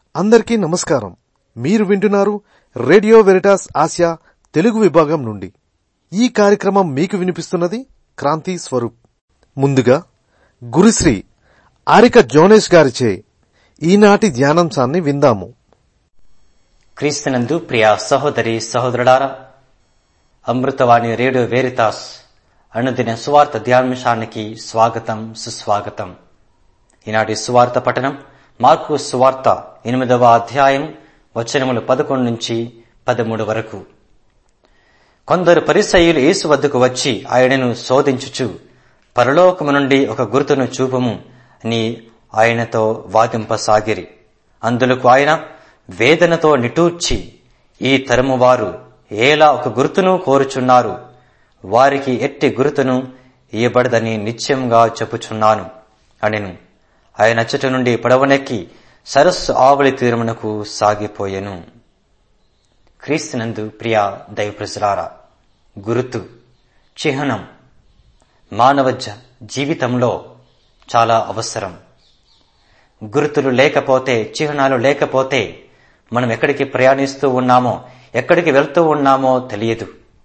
అందరికీ నమస్కారం మీరు వింటున్నారు రేడియో వెరిటాస్ ఆసియా తెలుగు విభాగం నుండి ఈ కార్యక్రమం మీకు వినిపిస్తున్నది క్రాంతి స్వరూప్ ముందుగా గురుశ్రీ ఆరిక జోనేష్ గారిచే ఈనాటి ధ్యానాంశాన్ని విందాము క్రీస్తునందు ప్రియ సహోదరి సహోదరుడారా అమృతవాణి రేడియో వేరితాస్ అనుదిన సువార్త ధ్యానాంశానికి స్వాగతం సుస్వాగతం ఈనాటి సువార్త పఠనం మార్కు సువార్త ఎనిమిదవ అధ్యాయం వచనములు పదకొండు నుంచి పదమూడు వరకు కొందరు పరిసయ్యులు యేసు వద్దకు వచ్చి ఆయనను శోధించుచు పరలోకము నుండి ఒక గుర్తును చూపము అని ఆయనతో వాదింపసాగిరి అందులకు ఆయన వేదనతో నిటూర్చి ఈ తరము వారు ఏలా ఒక గుర్తును కోరుచున్నారు వారికి ఎట్టి గుర్తును ఇయ్యబడదని నిత్యంగా చెప్పుచున్నాను అనెను ఆయన అచ్చట నుండి పడవనెక్కి సరస్సు ఆవలి తీరమునకు సాగిపోయెను క్రీస్తునందు ప్రియా దైవప్రజలారా గురుతు చిహ్నం మానవ జ- జీవితంలో చాలా అవసరం గుర్తులు లేకపోతే చిహ్నాలు లేకపోతే మనం ఎక్కడికి ప్రయాణిస్తూ ఉన్నామో ఎక్కడికి వెళ్తూ ఉన్నామో తెలియదు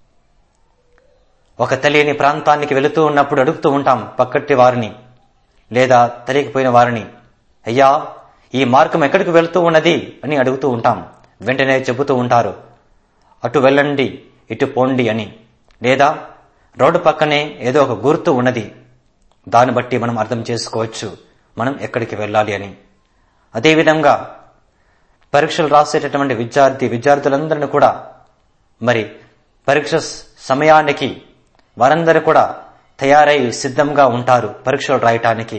ఒక తెలియని ప్రాంతానికి వెళుతూ ఉన్నప్పుడు అడుగుతూ ఉంటాం పక్కటి వారిని లేదా తెలియకపోయిన వారిని అయ్యా ఈ మార్గం ఎక్కడికి వెళ్తూ ఉన్నది అని అడుగుతూ ఉంటాం వెంటనే చెబుతూ ఉంటారు అటు వెళ్ళండి ఇటు పోండి అని లేదా రోడ్డు పక్కనే ఏదో ఒక గుర్తు ఉన్నది దాన్ని బట్టి మనం అర్థం చేసుకోవచ్చు మనం ఎక్కడికి వెళ్ళాలి అని అదేవిధంగా పరీక్షలు రాసేటటువంటి విద్యార్థి విద్యార్థులందరినీ కూడా మరి పరీక్ష సమయానికి వారందరూ కూడా తయారై సిద్ధంగా ఉంటారు పరీక్షలు రాయటానికి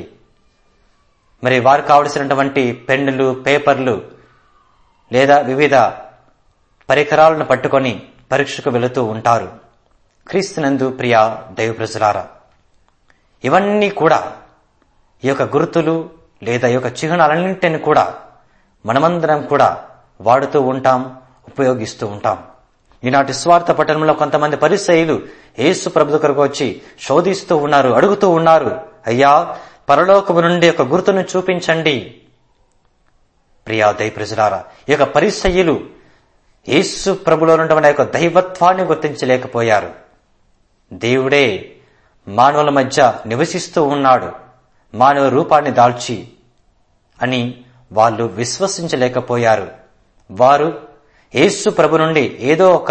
మరి వారు కావలసినటువంటి పెన్నులు పేపర్లు లేదా వివిధ పరికరాలను పట్టుకొని పరీక్షకు వెళుతూ ఉంటారు క్రీస్తునందు ప్రియ దైవ ప్రజలారా ఇవన్నీ కూడా ఈ యొక్క గుర్తులు లేదా ఈ యొక్క చిహ్నాలన్నింటిని కూడా మనమందరం కూడా వాడుతూ ఉంటాం ఉపయోగిస్తూ ఉంటాం ఈనాటి స్వార్థ పట్టణంలో కొంతమంది పరిసయులు యేసు ప్రభు దగ్గరకు వచ్చి శోధిస్తూ ఉన్నారు అడుగుతూ ఉన్నారు అయ్యా పరలోకము నుండి ఒక గుర్తును చూపించండి ప్రియా దై ప్రజలారా ఈ యొక్క పరిసయ్యులు యేసు ప్రభులో ఉన్నటువంటి యొక్క దైవత్వాన్ని గుర్తించలేకపోయారు దేవుడే మానవుల మధ్య నివసిస్తూ ఉన్నాడు మానవ రూపాన్ని దాల్చి అని వాళ్ళు విశ్వసించలేకపోయారు వారు యేసు ప్రభు నుండి ఏదో ఒక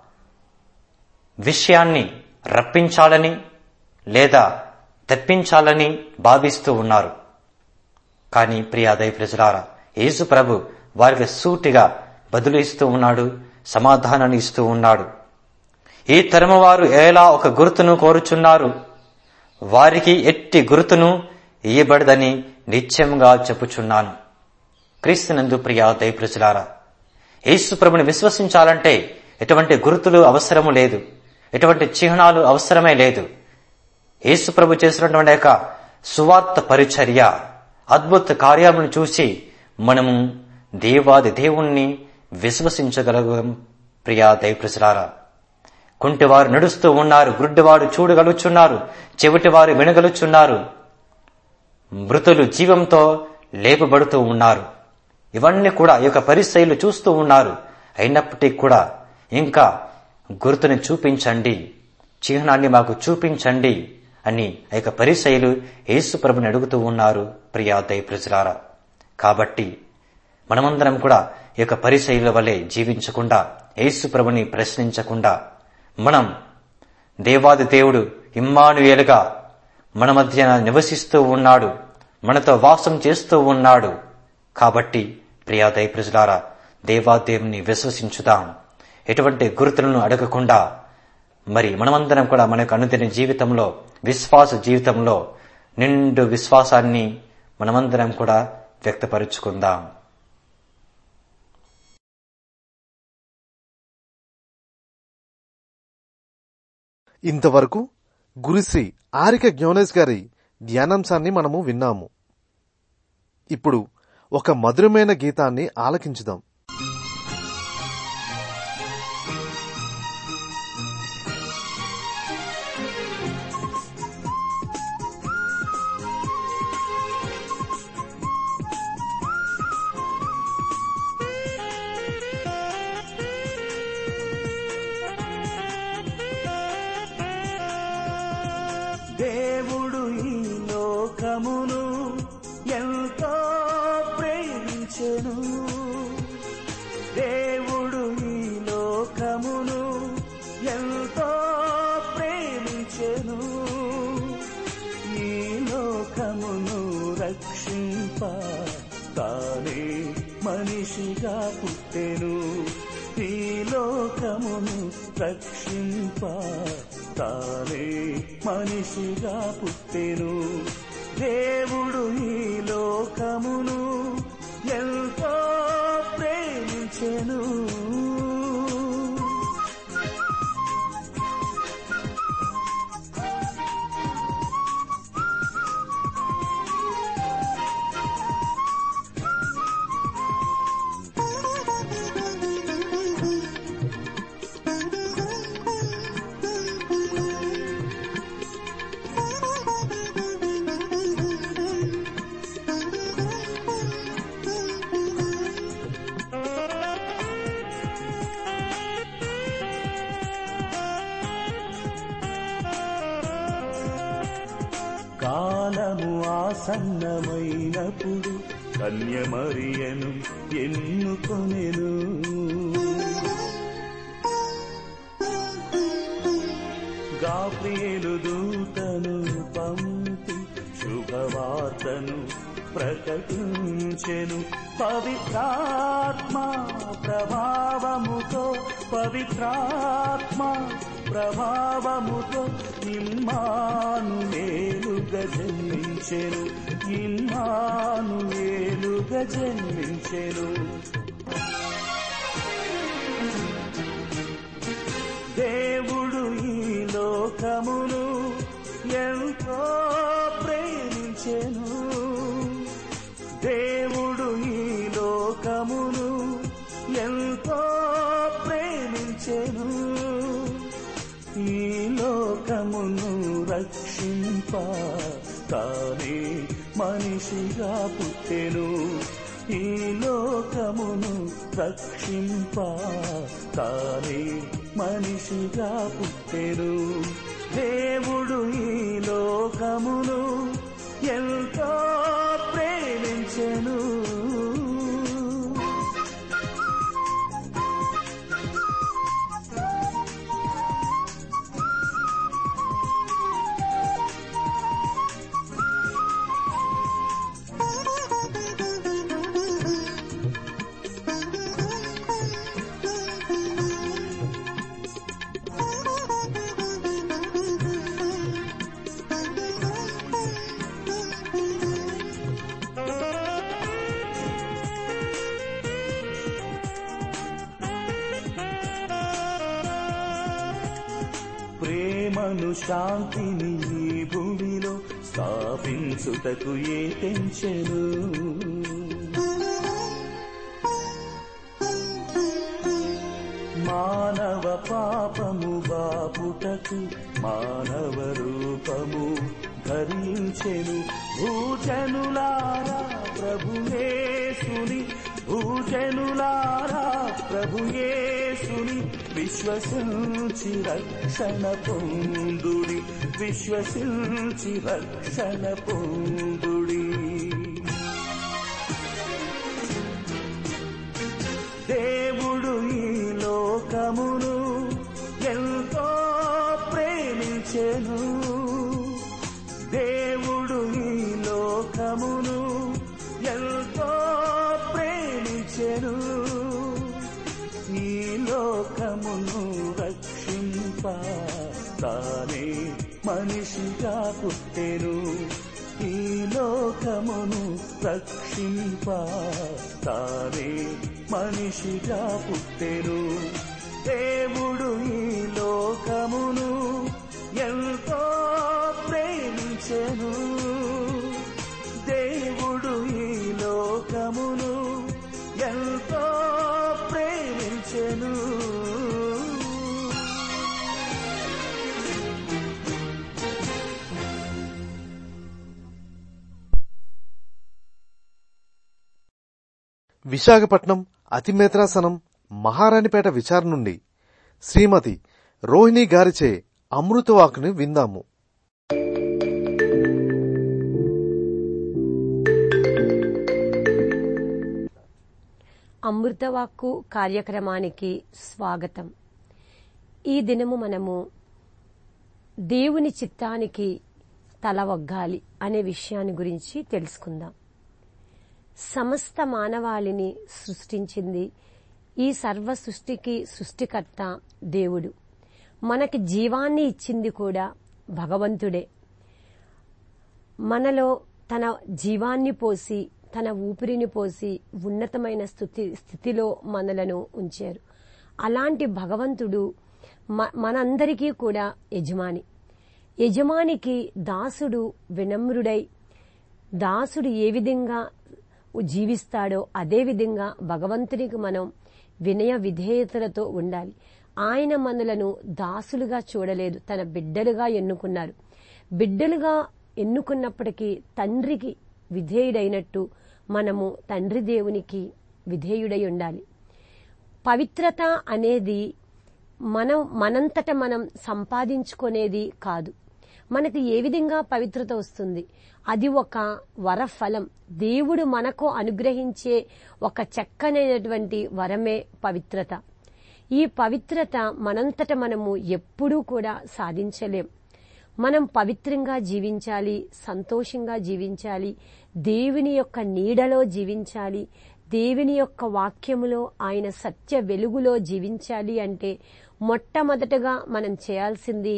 విషయాన్ని రప్పించాలని లేదా తెప్పించాలని భావిస్తూ ఉన్నారు కానీ ప్రియాదయ ప్రజలారా యేసు ప్రభు వారికి సూటిగా బదులు ఇస్తూ ఉన్నాడు సమాధానాన్ని ఇస్తూ ఉన్నాడు ఈ తరము వారు ఎలా ఒక గుర్తును కోరుచున్నారు వారికి ఎట్టి గుర్తును ఇయ్యబడదని నిత్యంగా చెప్పుచున్నాను క్రీస్తునందు ప్రియా దయప్రజలారా యేసు ప్రభుని విశ్వసించాలంటే ఎటువంటి గుర్తులు అవసరము లేదు ఎటువంటి చిహ్నాలు అవసరమే లేదు యేసు ప్రభు చేసినటువంటి యొక్క సువార్త పరిచర్య అద్భుత కార్యములను చూసి మనము దేవాది దేవుణ్ణి విశ్వసించగలం ప్రియా దయప్రజలారా కుంటివారు నడుస్తూ ఉన్నారు గుడ్డివారు చూడగలుచున్నారు చెవిటివారు వినగలుచున్నారు మృతులు జీవంతో లేపబడుతూ ఉన్నారు ఇవన్నీ కూడా ఈ యొక్క పరిస్థితులు చూస్తూ ఉన్నారు అయినప్పటికీ కూడా ఇంకా గుర్తుని చూపించండి చిహ్నాన్ని మాకు చూపించండి అని ఆ యొక్క పరిశైలు యేసు ప్రభుని అడుగుతూ ఉన్నారు ప్రియా దయ ప్రజలారా కాబట్టి మనమందరం కూడా ఈ యొక్క పరిశైల వలె జీవించకుండా యేసు ప్రభుని ప్రశ్నించకుండా మనం దేవాది దేవుడు ఇమ్మానుయేలుగా మన మధ్య నివసిస్తూ ఉన్నాడు మనతో వాసం చేస్తూ ఉన్నాడు కాబట్టి ప్రియాదయ ప్రజలారా దేవాదేవుని విశ్వసించుదాం ఎటువంటి గుర్తులను అడగకుండా మరి మనమందరం కూడా మన యొక్క అనుదిన జీవితంలో విశ్వాస జీవితంలో నిండు విశ్వాసాన్ని మనమందరం కూడా వ్యక్తపరుచుకుందాం ఇంతవరకు గురుశ్రీ ఆరిక జ్ఞానేష్ గారి ధ్యానాంశాన్ని మనము విన్నాము ఇప్పుడు ఒక మధురమైన గీతాన్ని ఆలకించుదాం ప్రేమించెను దేవుడు ఈ లోకమును ఎంతో ప్రేమించెను ఈ లోకమును రక్షింప తానే మనిషిగా పుట్టెను ఈ లోకమును రక్షింప తానే మనిషిగా పుట్టెను దేవుడు ఈ లోకమును ఎంతో ప్రేమించెను కాలము ఆసన్నమైనప్పుడు కన్యమరియను ఎన్నుకొనెను గాబ్రియేలు దూతను పంపి శుభవార్తను ప్రకటించెను పవిత్రాత్మ ప్రభావముతో పవిత్రాత్మ ప్రభావముతో ఇమ్మాను ఏలుగా జన్మించెను ఇమ్మాను ఏలుగా జన్మించెను దేవుడు ఈ లోకమును ఎంతో ప్రేమించెను దేవుడు ఈ లోకమును ఎంతో ప్రేమించెను ఈ లోకమును రక్షింప తానే మనిషిగా పుట్టెను ఈ లోకమును రక్షింప తానే మనిషిగా పుట్టెను దేవుడు ఈ లోకమును ఎంతో ప్రేమించెను ప్రేమను శాంతిని ఈ భూమిలో స్థాపించుటకు ఏ తెంచెను మానవ పాపము బాపుటకు మానవ రూపము ధరించెను భూజనులారా ప్రభుయేసుని భూజనులారా ప్రభుయేసుని విశ్వసించి రక్షణ పొందుడి విశ్వసించి రక్షణ పొందుడి దేవుడు ఈ లోకమును ఎంతో ప్రేమించెను దేవుడు ఈ లోకమును ఎంతో ప్రేమించెను ఈ లోకమును రక్షింప తానే మనిషిగా పుట్టెను ఈ లోకమును రక్షింప తానే మనిషిగా పుట్టెను దేవుడు ఈ లోకమును ఎంతో ప్రేమించెను దేవుడు ఈ లోకమును ఎంతో ప్రేమించెను విశాఖపట్నం అతిమేత్రాసనం మహారాణిపేట విచారణ నుండి శ్రీమతి రోహిణి గారిచే అమృతవాకుని విందాము అమృతవాక్కు కార్యక్రమానికి స్వాగతం ఈ దినము మనము దేవుని చిత్తానికి తల వగ్గాలి అనే విషయాన్ని గురించి తెలుసుకుందాం సమస్త మానవాళిని సృష్టించింది ఈ సర్వ సృష్టికి సృష్టికర్త దేవుడు మనకి జీవాన్ని ఇచ్చింది కూడా భగవంతుడే మనలో తన జీవాన్ని పోసి తన ఊపిరిని పోసి ఉన్నతమైన స్థుతి స్థితిలో మనలను ఉంచారు అలాంటి భగవంతుడు మ- మనందరికీ కూడా యజమాని యజమానికి దాసుడు వినమ్రుడై దాసుడు ఏ విధంగా జీవిస్తాడో అదే విధంగా భగవంతునికి మనం వినయ విధేయతలతో ఉండాలి ఆయన మనలను దాసులుగా చూడలేదు తన బిడ్డలుగా ఎన్నుకున్నారు బిడ్డలుగా ఎన్నుకున్నప్పటికీ తండ్రికి విధేయుడైనట్టు మనము తండ్రి దేవునికి విధేయుడై ఉండాలి పవిత్రత అనేది మనం మనంతట మనం సంపాదించుకునేది కాదు మనకి ఏ విధంగా పవిత్రత వస్తుంది అది ఒక వరఫలం దేవుడు మనకు అనుగ్రహించే ఒక చక్కనైనటువంటి వరమే పవిత్రత ఈ పవిత్రత మనంతట మనము ఎప్పుడూ కూడా సాధించలేం మనం పవిత్రంగా జీవించాలి సంతోషంగా జీవించాలి దేవుని యొక్క నీడలో జీవించాలి దేవుని యొక్క వాక్యములో ఆయన సత్య వెలుగులో జీవించాలి అంటే మొట్టమొదటగా మనం చేయాల్సింది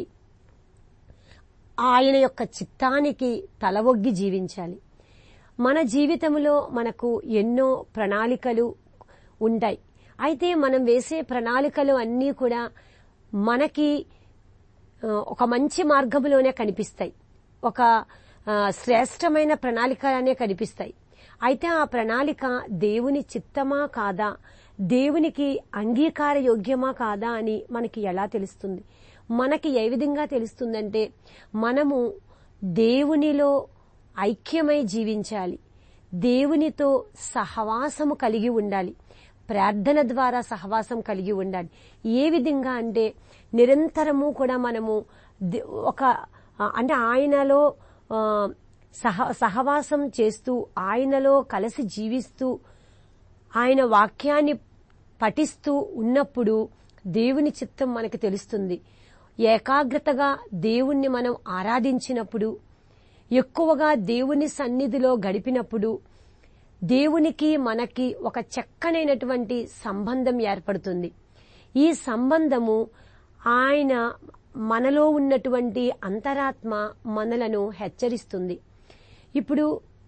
ఆయన యొక్క చిత్తానికి తలవొగ్గి జీవించాలి మన జీవితంలో మనకు ఎన్నో ప్రణాళికలు ఉంటాయి అయితే మనం వేసే ప్రణాళికలు అన్నీ కూడా మనకి ఆ, ఒక మంచి మార్గంలోనే కనిపిస్తాయి ఒక ఆ, శ్రేష్టమైన ప్రణాళికలనే కనిపిస్తాయి అయితే ఆ ప్రణాళిక దేవుని చిత్తమా కాదా దేవునికి అంగీకార యోగ్యమా కాదా అని మనకి ఎలా తెలుస్తుంది మనకి ఏ విధంగా తెలుస్తుందంటే మనము దేవునిలో ఐక్యమై జీవించాలి దేవునితో సహవాసము కలిగి ఉండాలి ప్రార్థన ద్వారా సహవాసం కలిగి ఉండాలి ఏ విధంగా అంటే నిరంతరము కూడా మనము ది- ఒక ఆ, అంటే ఆయనలో ఆ, సహ సహవాసం చేస్తూ ఆయనలో కలిసి జీవిస్తూ ఆయన వాక్యాన్ని పఠిస్తూ ఉన్నప్పుడు దేవుని చిత్తం మనకి తెలుస్తుంది ఏకాగ్రతగా దేవుణ్ణి మనం ఆరాధించినప్పుడు ఎక్కువగా దేవుని సన్నిధిలో గడిపినప్పుడు దేవునికి మనకి ఒక చక్కనైనటువంటి సంబంధం ఏర్పడుతుంది ఈ సంబంధము ఆయన మనలో ఉన్నటువంటి అంతరాత్మ మనలను హెచ్చరిస్తుంది ఇప్పుడు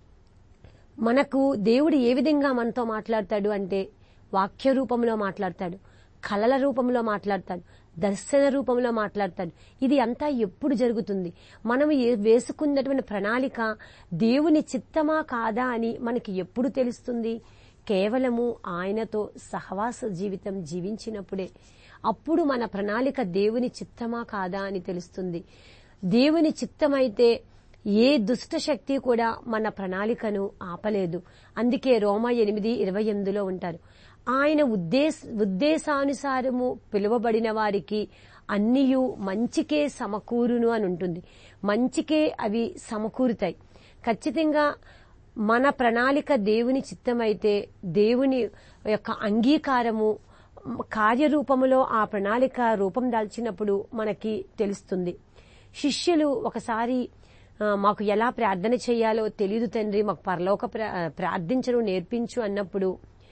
మనకు దేవుడు ఏ విధంగా మనతో మాట్లాడతాడు అంటే వాక్య రూపంలో మాట్లాడతాడు కళల రూపంలో మాట్లాడతాడు దర్శన రూపంలో మాట్లాడతాడు ఇది అంతా ఎప్పుడు జరుగుతుంది మనం ఏ- వేసుకున్నటువంటి ప్రణాళిక దేవుని చిత్తమా కాదా అని మనకి ఎప్పుడు తెలుస్తుంది కేవలము ఆయనతో సహవాస జీవితం జీవించినప్పుడే అప్పుడు మన ప్రణాళిక దేవుని చిత్తమా కాదా అని తెలుస్తుంది దేవుని చిత్తమైతే ఏ దుష్ట శక్తి కూడా మన ప్రణాళికను ఆపలేదు అందుకే రోమా ఎనిమిది ఇరవై ఎనిమిదిలో ఉంటారు ఆయన ఉద్దేశ ఉద్దేశానుసారము పిలువబడిన వారికి అన్నియు మంచికే సమకూరును అని ఉంటుంది మంచికే అవి సమకూరుతాయి ఖచ్చితంగా మన ప్రణాళిక దేవుని చిత్తమైతే దేవుని యొక్క అంగీకారము కార్యరూపములో ఆ ప్రణాళిక రూపం దాల్చినప్పుడు మనకి తెలుస్తుంది శిష్యులు ఒకసారి ఆ, మాకు ఎలా ప్రార్థన చేయాలో తెలియదు తండ్రి మాకు పరలోక ప్రా- ప్రార్థించడం నేర్పించు అన్నప్పుడు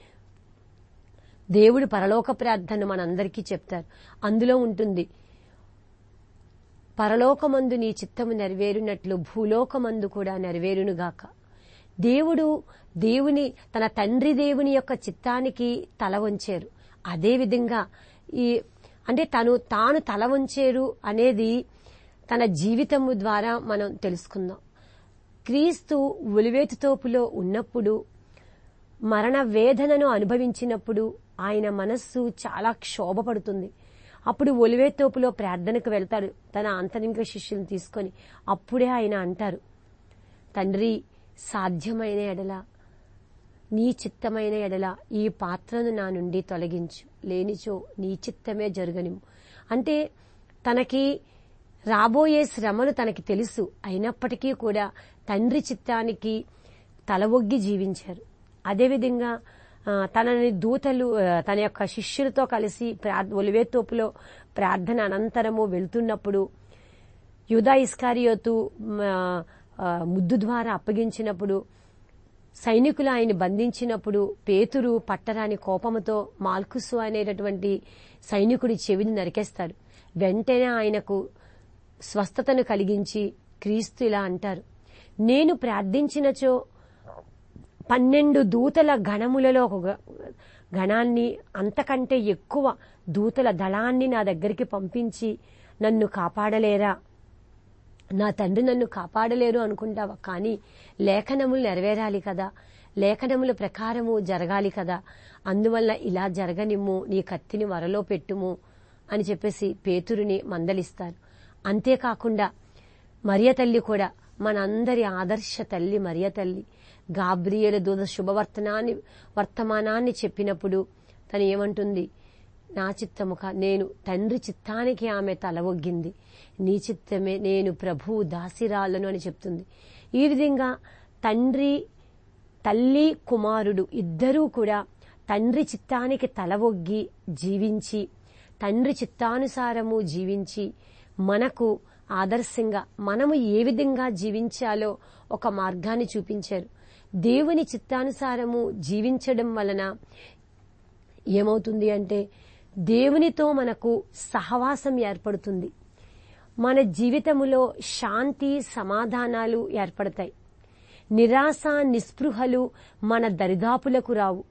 దేవుడు పరలోక ప్రార్థన మనందరికీ చెప్తారు అందులో ఉంటుంది పరలోకమందు నీ చిత్తము నెరవేరునట్లు భూలోకమందు కూడా నెరవేరునుగాక దేవుడు దేవుని తన తండ్రి దేవుని యొక్క చిత్తానికి తల వంచారు అదేవిధంగా ఈ అంటే తను తాను తల వంచేరు అనేది తన జీవితము ద్వారా మనం తెలుసుకుందాం క్రీస్తు ఉలివేతుతోపులో ఉన్నప్పుడు మరణ వేదనను అనుభవించినప్పుడు ఆయన మనస్సు చాలా క్షోభపడుతుంది అప్పుడు ఒలివేతోపులో ప్రార్థనకు వెళ్తాడు తన ఆంతరిక శిష్యులను తీసుకొని అప్పుడే ఆయన అంటారు తండ్రి సాధ్యమైన ఎడల నీ చిత్తమైన ఎడల ఈ పాత్రను నా నుండి తొలగించు లేనిచో నీ చిత్తమే జరగనిము అంటే తనకి రాబోయే శ్రమలు తనకి తెలుసు అయినప్పటికీ కూడా తండ్రి చిత్తానికి తల ఒగ్గి జీవించారు అదేవిధంగా ఆ, తనని దూతలు ఆ, తన యొక్క శిష్యులతో కలిసి ప్రార్థ ఒలివేతోపులో ప్రార్థన అనంతరము వెళ్తున్నప్పుడు యూదా ఇస్కారియోతు మ, ఆ, ముద్దు ద్వారా అప్పగించినప్పుడు సైనికులు ఆయన బంధించినప్పుడు పేతురు పట్టరాని కోపముతో మాల్కుసు అనేటటువంటి సైనికుడి చెవిని నరికేస్తాడు వెంటనే ఆయనకు స్వస్థతను కలిగించి క్రీస్తు ఇలా అంటారు నేను ప్రార్థించినచో పన్నెండు దూతల గణములలో ఒక గ- గణాన్ని అంతకంటే ఎక్కువ దూతల దళాన్ని నా దగ్గరికి పంపించి నన్ను కాపాడలేరా నా తండ్రి నన్ను కాపాడలేరు అనుకుంటావా కానీ లేఖనములు నెరవేరాలి కదా లేఖనముల ప్రకారము జరగాలి కదా అందువల్ల ఇలా జరగనిమ్ము నీ కత్తిని వరలో పెట్టుము అని చెప్పేసి పేతురుని మందలిస్తారు అంతేకాకుండా మరియ తల్లి కూడా మనందరి ఆదర్శ తల్లి మరియ తల్లి గాబ్రియల దూత శుభవర్తనాన్ని వర్తమానాన్ని చెప్పినప్పుడు తను ఏమంటుంది నా చిత్తము కా నేను తండ్రి చిత్తానికి ఆమె తల ఒగ్గింది నీ చిత్తమే నేను ప్రభువు దాసిరాలను అని చెప్తుంది ఈ విధంగా తండ్రి తల్లి కుమారుడు ఇద్దరూ కూడా తండ్రి చిత్తానికి తల ఒగ్గి జీవించి తండ్రి చిత్తానుసారము జీవించి మనకు ఆదర్శంగా మనము ఏ విధంగా జీవించాలో ఒక మార్గాన్ని చూపించారు దేవుని చిత్తానుసారము జీవించడం వలన ఏమవుతుంది అంటే దేవునితో మనకు సహవాసం ఏర్పడుతుంది మన జీవితములో శాంతి సమాధానాలు ఏర్పడతాయి నిరాశ నిస్పృహలు మన దరిదాపులకు రావు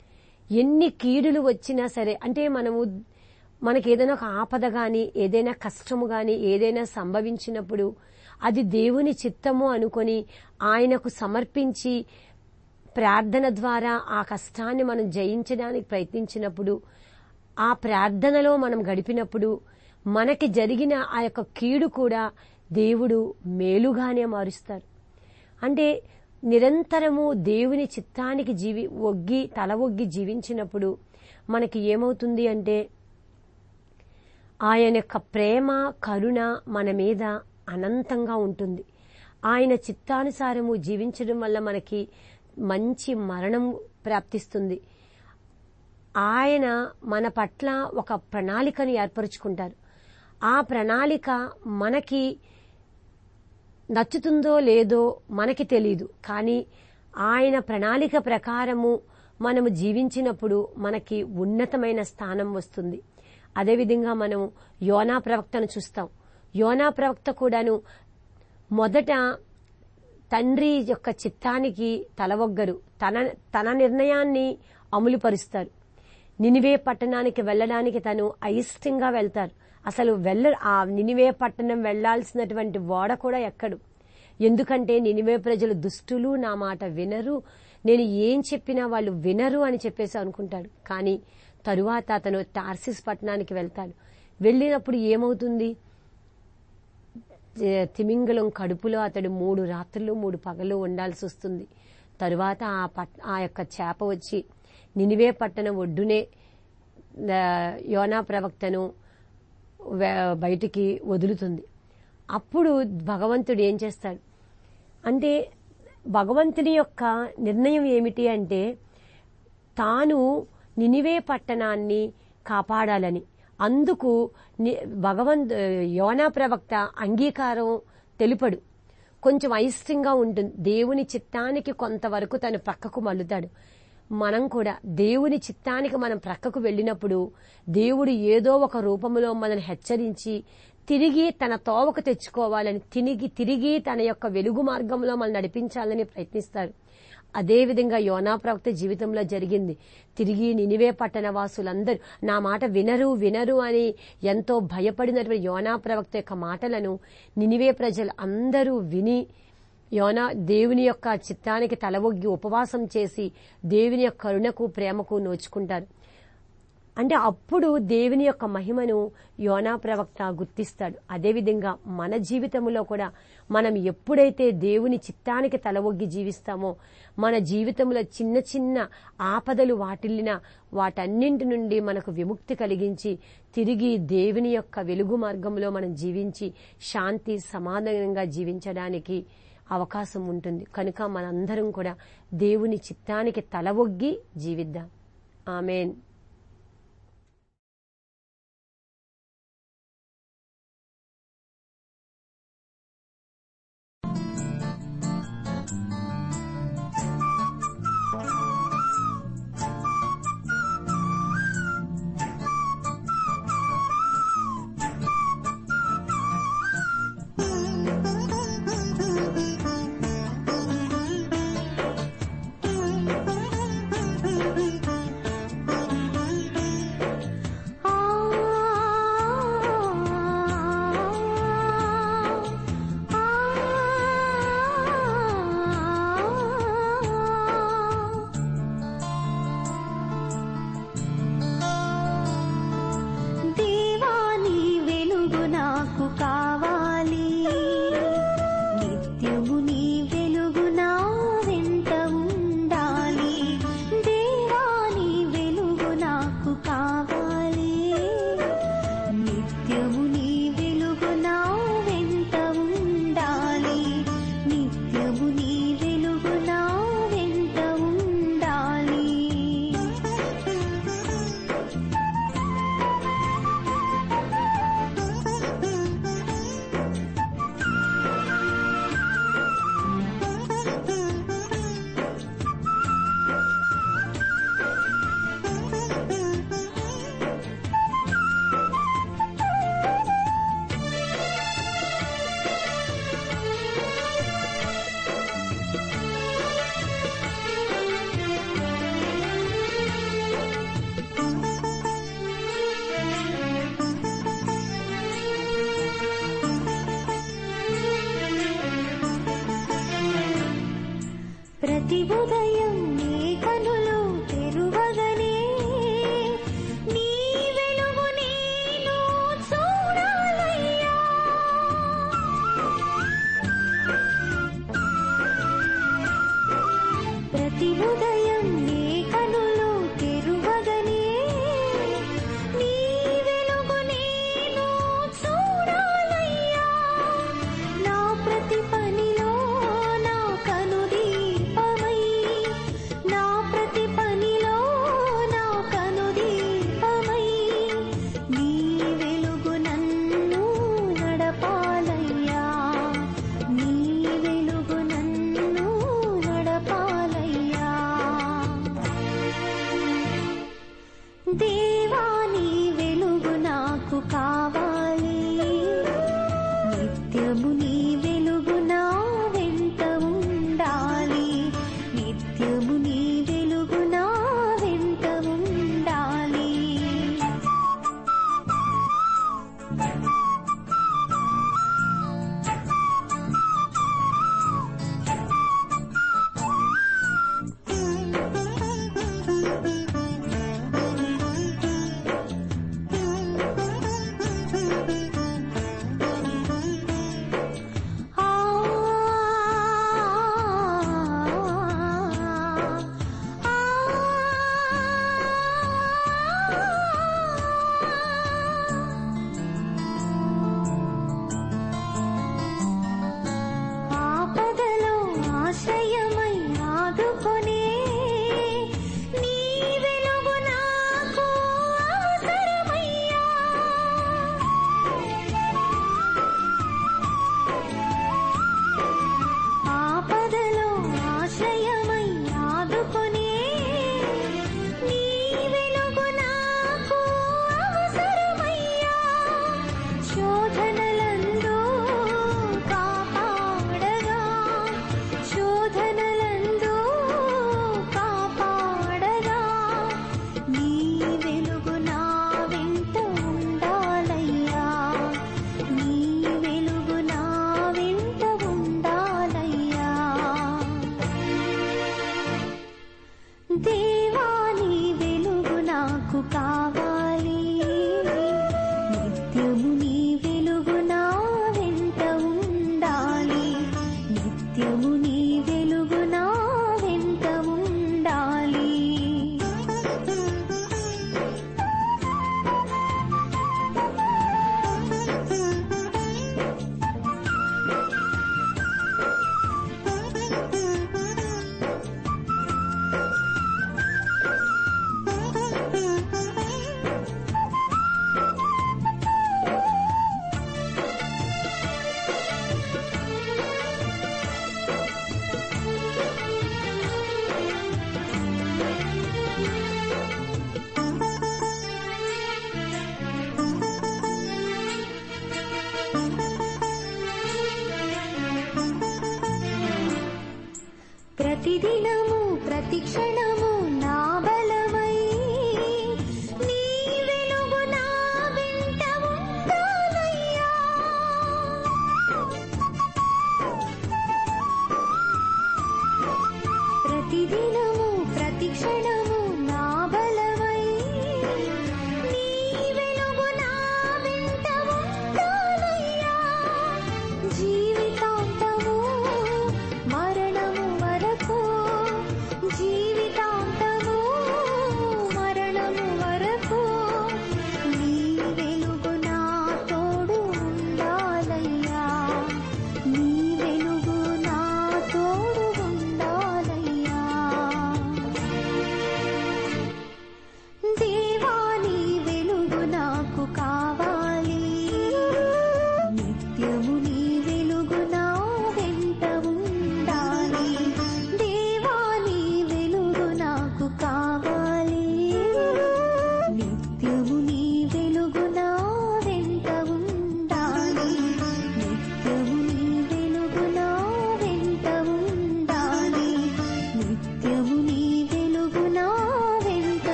ఎన్ని కీడులు వచ్చినా సరే అంటే మనము మనకి ఏదైనా ఒక ఆపద గాని ఏదైనా కష్టము గాని ఏదైనా సంభవించినప్పుడు అది దేవుని చిత్తము అనుకొని ఆయనకు సమర్పించి ప్రార్థన ద్వారా ఆ కష్టాన్ని మనం జయించడానికి ప్రయత్నించినప్పుడు ఆ ప్రార్థనలో మనం గడిపినప్పుడు మనకి జరిగిన ఆ యొక్క కీడు కూడా దేవుడు మేలుగానే మారుస్తారు అంటే నిరంతరము దేవుని చిత్తానికి జీవి ఒగ్గి తల ఒగ్గి జీవించినప్పుడు మనకి ఏమవుతుంది అంటే ఆయన యొక్క ప్రేమ కరుణ మన మీద అనంతంగా ఉంటుంది ఆయన చిత్తానుసారము జీవించడం వల్ల మనకి మంచి మరణం ప్రాప్తిస్తుంది ఆయన మన పట్ల ఒక ప్రణాళికను ఏర్పరచుకుంటారు ఆ ప్రణాళిక మనకి నచ్చుతుందో లేదో మనకి తెలీదు కానీ ఆయన ప్రణాళిక ప్రకారము మనము జీవించినప్పుడు మనకి ఉన్నతమైన స్థానం వస్తుంది అదేవిధంగా మనం యోనా ప్రవక్తను చూస్తాం యోనా ప్రవక్త కూడాను మొదట తండ్రి యొక్క చిత్తానికి తలవొగ్గరు తన తన నిర్ణయాన్ని అమలుపరుస్తారు నినివే పట్టణానికి వెళ్ళడానికి తను అయిష్టంగా వెళ్తారు అసలు వెళ్ళ ఆ నినివే పట్టణం వెళ్లాల్సినటువంటి ఓడ కూడా ఎక్కడు ఎందుకంటే నినివే ప్రజలు దుష్టులు నా మాట వినరు నేను ఏం చెప్పినా వాళ్ళు వినరు అని చెప్పేసి అనుకుంటాడు కానీ తరువాత అతను టార్సిస్ పట్టణానికి వెళ్తాడు వెళ్ళినప్పుడు ఏమవుతుంది ఏ, తిమింగలం కడుపులో అతడు మూడు రాత్రులు మూడు పగలు ఉండాల్సి వస్తుంది తరువాత ఆ పట్ ఆ యొక్క చేప వచ్చి నినివే పట్టణం ఒడ్డునే ఆ, యోనా ప్రవక్తను వే- బయటికి వదులుతుంది అప్పుడు భగవంతుడు ఏం చేస్తాడు అంటే భగవంతుని యొక్క నిర్ణయం ఏమిటి అంటే తాను నినివే పట్టణాన్ని కాపాడాలని అందుకు ని- భగవంత్ యోనా ప్రవక్త అంగీకారం తెలుపడు కొంచెం అయిష్టంగా ఉంటుంది దేవుని చిత్తానికి కొంతవరకు తను ప్రక్కకు మల్లుతాడు మనం కూడా దేవుని చిత్తానికి మనం ప్రక్కకు వెళ్ళినప్పుడు దేవుడు ఏదో ఒక రూపంలో మనల్ని హెచ్చరించి తిరిగి తన తోవకు తెచ్చుకోవాలని తిరిగి తిరిగి తన యొక్క వెలుగు మార్గంలో మనం నడిపించాలని ప్రయత్నిస్తారు అదేవిధంగా యోనా ప్రవక్త జీవితంలో జరిగింది తిరిగి నినివే పట్టణ వాసులందరూ నా మాట వినరు వినరు అని ఎంతో భయపడినటువంటి యోనా ప్రవక్త యొక్క మాటలను నినివే ప్రజలు అందరూ విని యోనా దేవుని యొక్క చిత్తానికి తలవొగ్గి ఉపవాసం చేసి దేవుని యొక్క కరుణకు ప్రేమకు నోచుకుంటారు అంటే అప్పుడు దేవుని యొక్క మహిమను యోనా ప్రవక్త గుర్తిస్తాడు అదేవిధంగా మన జీవితంలో కూడా మనం ఎప్పుడైతే దేవుని చిత్తానికి తలవొగ్గి జీవిస్తామో మన జీవితంలో చిన్న చిన్న ఆపదలు వాటిల్లిన వాటన్నింటి నుండి మనకు విముక్తి కలిగించి తిరిగి దేవుని యొక్క వెలుగు మార్గంలో మనం జీవించి శాంతి సమాధానంగా జీవించడానికి అవకాశం ఉంటుంది కనుక మనందరం కూడా దేవుని చిత్తానికి తల ఒగ్గి జీవిద్దాం ఆమెన్ దేవాని వెలుగు నాకు కావాలి నిత్యము నీ వెలుగు నా వెంట ఉండాలి దేవాని వెలుగు నాకు కావాలి నిత్యము నీ వెలుగు నా వెంట ఉండాలి నిత్యము నీ వెలుగు నా వెంట ఉండాలి ప్రతి ఉదయం నీ కనులు తెరువగనే నీ వెలుగు నేను చూడాలయ్యా ప్రతి ఉదయం నీ కనులు తెరువగనే నీ వెలుగు నేను చూడాలయ్యా నా ప్రతి పనిలో నా కను దీపమై నా ప్రతి పనిలో నా కను దీపమై నీ వెలుగు నన్ను నడపాలయ్యా నీ వెలుగు నన్ను నడపాలయ్యా దేవాని వెలుగు నాకు కావాలి నిత్యము నీ వెలుగు నా వెంట ఉండాలి నిత్యము నీ వెలుగు నా వెంట ఉండాలి ఆపదలో ఆశ్రయమై ఆదుకొనే నీ వెలుగు నాకు అవసరమయ్యా ఆపదలో ఆశ్రయమై ఆదుకొనే నీ వెలుగు నాకు అవసరమయ్యా శోధనలందు కాపాడగా శోధనలందు కాపాడగా నీ వెలుగు నా వెంట ఉండాలయ్యా నీ వెలుగు నా వెంట ఉండాలయ్యా దేవాని వెలుగు నాకు కావాలి నిత్యము నీ వెలుగు నా వెంట ఉండాలి నిత్యము నీ వెలుగు నా వెంట ఉండాలి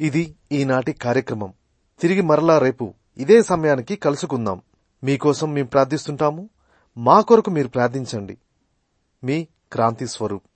ఇది ఈనాటి కార్యక్రమం తిరిగి మరలా రేపు ఇదే సమయానికి కలుసుకుందాం మీకోసం మేము ప్రార్థిస్తుంటాము మా కొరకు మీరు ప్రార్థించండి మీ క్రాంతి స్వరూప్